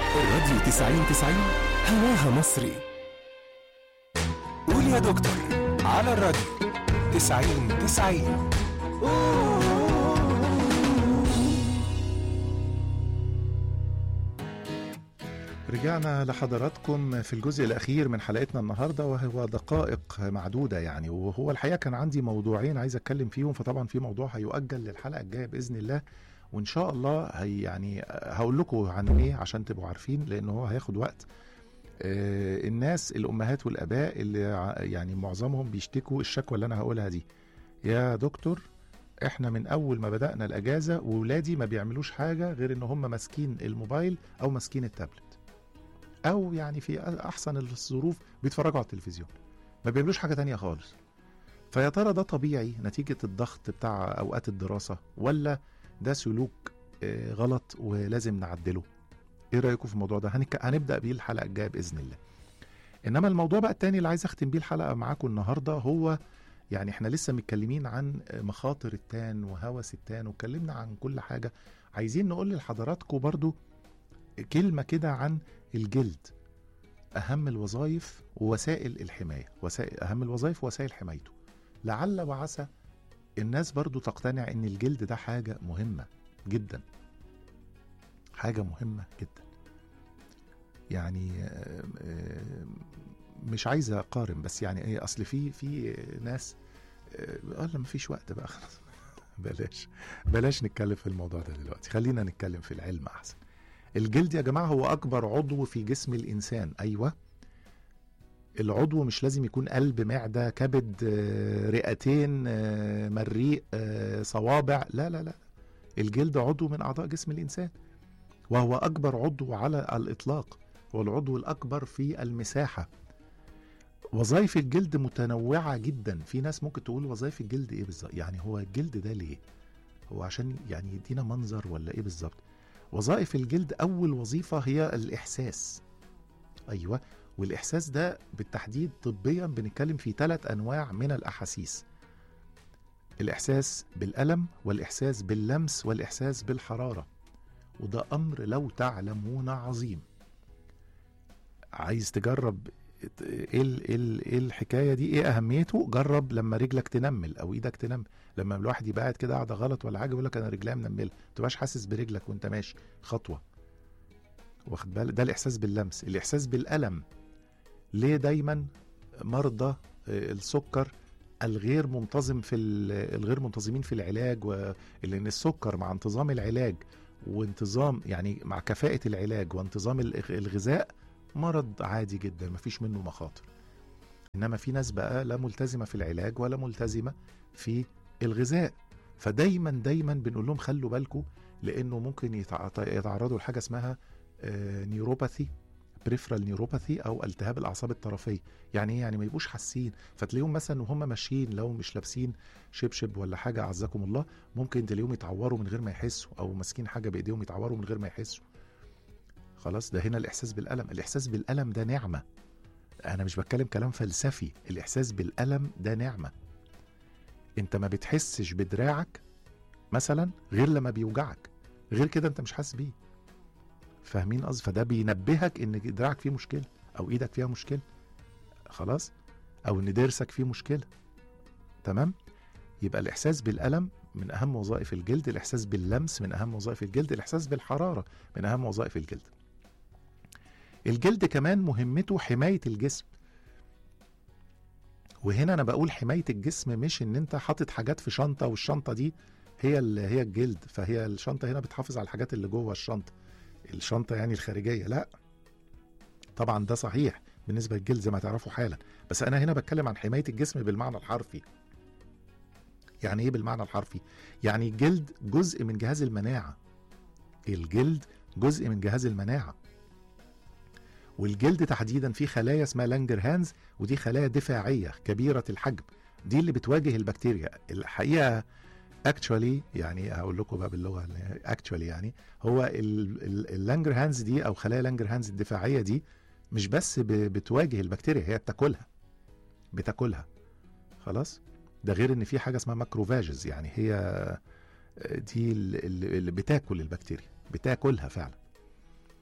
الراديو 90 90 هواها مصري قول يا دكتور على الراديو 90 90 رجعنا لحضراتكم في الجزء الأخير من حلقتنا النهاردة وهو دقائق معدودة يعني وهو الحقيقة كان عندي موضوعين عايز أتكلم فيهم فطبعا في موضوع هيؤجل للحلقة الجاية بإذن الله وإن شاء الله هي يعني هقول لكم عن إيه عشان تبقوا عارفين لأن هو هياخد وقت آه، الناس الأمهات والآباء اللي ع- يعني معظمهم بيشتكوا الشكوى اللي أنا هقولها دي يا دكتور احنا من اول ما بدانا الاجازه وولادي ما بيعملوش حاجه غير ان هم ماسكين الموبايل او ماسكين التابلت او يعني في احسن الظروف بيتفرجوا على التلفزيون ما بيعملوش حاجه تانية خالص فيا ترى ده طبيعي نتيجه الضغط بتاع اوقات الدراسه ولا ده سلوك آه، غلط ولازم نعدله ايه رايكم في الموضوع ده هنك... هنبدا بيه الحلقه الجايه باذن الله انما الموضوع بقى التاني اللي عايز اختم بيه الحلقه معاكم النهارده هو يعني احنا لسه متكلمين عن مخاطر التان وهوس التان واتكلمنا عن كل حاجه عايزين نقول لحضراتكم برضو كلمه كده عن الجلد اهم الوظائف ووسائل الحمايه وسائل اهم الوظائف ووسائل حمايته لعل وعسى الناس برضو تقتنع ان الجلد ده حاجه مهمه جدا حاجه مهمه جدا يعني آه، آه، مش عايز اقارن بس يعني ايه اصل في في ناس آه، قال ما فيش وقت بقى خلاص بلاش بلاش نتكلم في الموضوع ده دلوقتي خلينا نتكلم في العلم احسن الجلد يا جماعه هو اكبر عضو في جسم الانسان ايوه العضو مش لازم يكون قلب معده كبد آه، رئتين آه، مريء آه، صوابع لا لا لا الجلد عضو من اعضاء جسم الانسان وهو اكبر عضو على الاطلاق هو العضو الاكبر في المساحه وظائف الجلد متنوعة جدا في ناس ممكن تقول وظائف الجلد ايه بالظبط يعني هو الجلد ده ليه هو عشان يعني يدينا منظر ولا ايه بالظبط وظائف الجلد اول وظيفة هي الاحساس ايوه والاحساس ده بالتحديد طبيا بنتكلم في ثلاث انواع من الاحاسيس الاحساس بالالم والاحساس باللمس والاحساس بالحرارة وده امر لو تعلمون عظيم عايز تجرب ايه ال- ايه ال- ايه الحكايه دي ايه اهميته جرب لما رجلك تنمل او ايدك تنمل لما الواحد يبقى قاعد كده قاعده غلط ولا حاجه يقول لك انا رجليا منمله ما تبقاش حاسس برجلك وانت ماشي خطوه واخد بالك ده الاحساس باللمس الاحساس بالالم ليه دايما مرضى آه، السكر الغير منتظم في ال- الغير منتظمين في العلاج و- لان السكر مع انتظام العلاج وانتظام يعني مع كفاءه العلاج وانتظام الغ- الغذاء مرض عادي جدا مفيش منه مخاطر انما في ناس بقى لا ملتزمه في العلاج ولا ملتزمه في الغذاء فدايما دايما بنقول لهم خلوا بالكم لانه ممكن يتع- يتعرضوا لحاجه اسمها آه، نيوروباثي بريفرال نيوروباثي او التهاب الاعصاب الطرفيه يعني ايه يعني ما يبقوش حاسين فتلاقيهم مثلا وهم ماشيين لو مش لابسين شبشب ولا حاجه اعزكم الله ممكن تلاقيهم يتعوروا من غير ما يحسوا او ماسكين حاجه بايديهم يتعوروا من غير ما يحسوا خلاص ده هنا الاحساس بالالم الاحساس بالالم ده نعمه انا مش بتكلم كلام فلسفي الاحساس بالالم ده نعمه انت ما بتحسش بدراعك مثلا غير لما بيوجعك غير كده انت مش حاسس بيه فاهمين قصدي فده بينبهك ان دراعك فيه مشكله او ايدك فيها مشكله خلاص او ان ضرسك فيه مشكله تمام يبقى الاحساس بالالم من اهم وظائف الجلد الاحساس باللمس من اهم وظائف الجلد الاحساس بالحراره من اهم وظائف الجلد الجلد كمان مهمته حمايه الجسم وهنا انا بقول حمايه الجسم مش ان انت حاطط حاجات في شنطه والشنطه دي هي اللي هي الجلد فهي الشنطه هنا بتحافظ على الحاجات اللي جوه الشنطه الشنطه يعني الخارجيه لا طبعا ده صحيح بالنسبه للجلد زي ما تعرفوا حالا بس انا هنا بتكلم عن حمايه الجسم بالمعنى الحرفي يعني ايه بالمعنى الحرفي يعني الجلد جزء من جهاز المناعه الجلد جزء من جهاز المناعه والجلد تحديدا فيه خلايا اسمها لانجر هانز ودي خلايا دفاعيه كبيره الحجم دي اللي بتواجه البكتيريا الحقيقه اكشوالي يعني هقول لكم بقى باللغه اكشوالي يعني هو اللانجر هانز دي او خلايا لانجر هانز الدفاعيه دي مش بس ب- بتواجه البكتيريا هي بتاكلها بتاكلها خلاص ده غير ان في حاجه اسمها ماكروفاجز يعني هي دي ال- ال- اللي بتاكل البكتيريا بتاكلها فعلا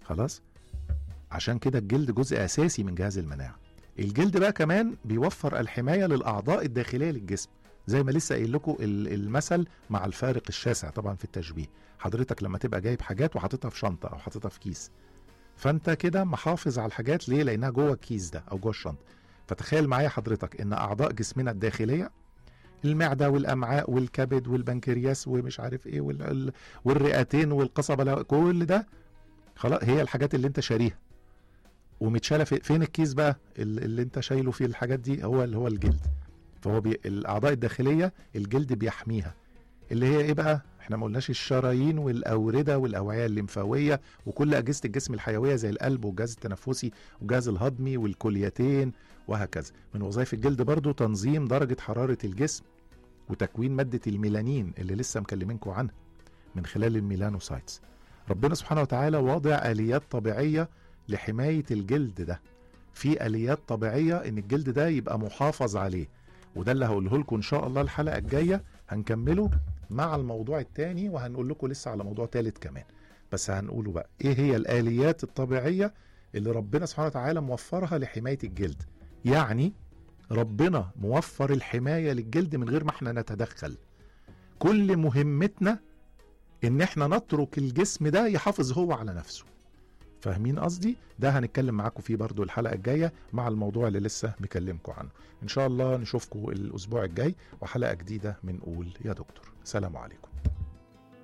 خلاص عشان كده الجلد جزء اساسي من جهاز المناعه الجلد بقى كمان بيوفر الحمايه للاعضاء الداخليه للجسم زي ما لسه قايل لكم ال- المثل مع الفارق الشاسع طبعا في التشبيه حضرتك لما تبقى جايب حاجات وحاططها في شنطه او حاططها في كيس فانت كده محافظ على الحاجات ليه لانها جوه الكيس ده او جوه الشنطه فتخيل معايا حضرتك ان اعضاء جسمنا الداخليه المعده والامعاء والكبد والبنكرياس ومش عارف ايه وال... ال- والرئتين والقصبه لا- كل ده خلاص هي الحاجات اللي انت شاريها ومتشاله في... فين الكيس بقى ال- اللي انت شايله فيه الحاجات دي هو اللي هو الجلد فهو بي... الاعضاء الداخليه الجلد بيحميها اللي هي ايه بقى احنا ما قلناش الشرايين والاورده والاوعيه الليمفاويه وكل اجهزه الجسم الحيويه زي القلب والجهاز التنفسي والجهاز الهضمي والكليتين وهكذا من وظائف الجلد برضو تنظيم درجه حراره الجسم وتكوين ماده الميلانين اللي لسه مكلمينكم عنها من خلال الميلانوسايتس ربنا سبحانه وتعالى واضع اليات طبيعيه لحمايه الجلد ده في اليات طبيعيه ان الجلد ده يبقى محافظ عليه وده اللي هقوله لكم ان شاء الله الحلقه الجايه هنكمله مع الموضوع التاني وهنقول لكم لسه على موضوع تالت كمان بس هنقوله بقى ايه هي الاليات الطبيعيه اللي ربنا سبحانه وتعالى موفرها لحمايه الجلد يعني ربنا موفر الحمايه للجلد من غير ما احنا نتدخل كل مهمتنا ان احنا نترك الجسم ده يحافظ هو على نفسه فاهمين قصدي ده هنتكلم معاكم فيه برضو الحلقه الجايه مع الموضوع اللي لسه مكلمكم عنه ان شاء الله نشوفكم الاسبوع الجاي وحلقه جديده من قول يا دكتور سلام عليكم